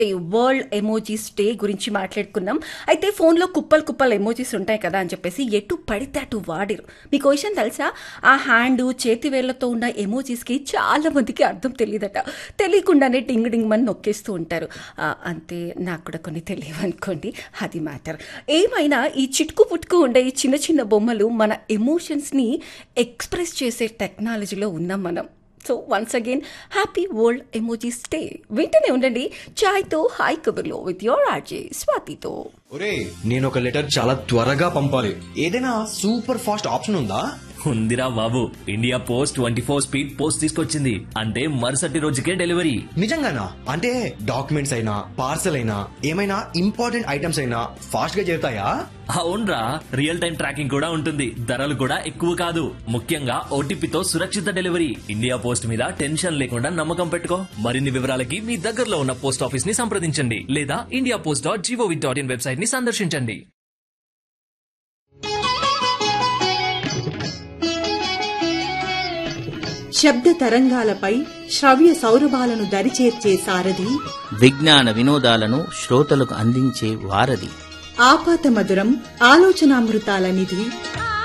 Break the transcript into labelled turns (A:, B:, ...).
A: world emojis day గురించి మాట్లాడుకున్నాం అయితే ఫోన్లో కుప్పలు కుప్పలు ఎమోజీస్ ఉంటాయి కదా అని చెప్పేసి ఎటు పడితే అటు వాడిరు మీకు ఓ విషయం తెలుసా ఆ హ్యాండ్ చేతి వేళ్లతో ఉన్న ఎమోజీస్కి చాలా మందికి అర్థం తెలియదట తెలియకుండానే టింగ్ డింగ్ మని నొక్కేస్తూ ఉంటారు ఆ, అంతే నాకు కూడా కొన్ని తెలియవు అనుకోండి అది మ్యాటర్ ఏమైనా ఈ చిటుకు పుట్టుకు ఉండే ఈ చిన్న చిన్న బొమ్మలు మన ఎమోషన్స్ని ఎక్స్ప్రెస్ చేసే టెక్నాలజీలో ఉన్నాం మనం so once again happy world emojis day వింటూనే ఉండండి చాయ్తో హాయ్ కబుర్లో విత్ యోర్ ఆర్జే స్వాతితో
B: ఒరే నేను ఒక లెటర్ చాలా త్వరగా పంపాలి ఏదైనా సూపర్ ఫాస్ట్ ఆప్షన్ ఉందా
C: ఉందిరా బాబు India post twenty four speed post తీసుకొచ్చింది అంటే మరుసటి రోజుకే డెలివరీ
B: నిజంగానా అంటే డాక్యుమెంట్స్ అయినా పార్సల్ అయినా ఏమైనా ఇంపార్టెంట్ ఐటమ్స్ అయినా ఫాస్ట్ గా చేరుతాయా
C: అవునరా రియల్ టైం ట్రాకింగ్ కూడా ఉంటుంది ధరలు కూడా ఎక్కువ కాదు ముఖ్యంగా ఓటీపీతో సురక్షిత డెలివరీ ఇండియా పోస్ట్ మీద టెన్షన్ లేకుండా నమ్మకం పెట్టుకో మరిన్ని వివరాలకి మీ దగ్గరలో ఉన్న పోస్ట్ ఆఫీస్ ని సంప్రదించండి లేదా India post dot GOV dot in website ని సందర్శించండి
D: శబ్ద తరంగాలపై శ్రవ్య సౌరభాలను దరిచేర్చే సారథి
E: విజ్ఞాన వినోదాలను శ్రోతలకు అందించే వారధి
D: ఆపాత మధురం ఆలోచనామృతాల నిధి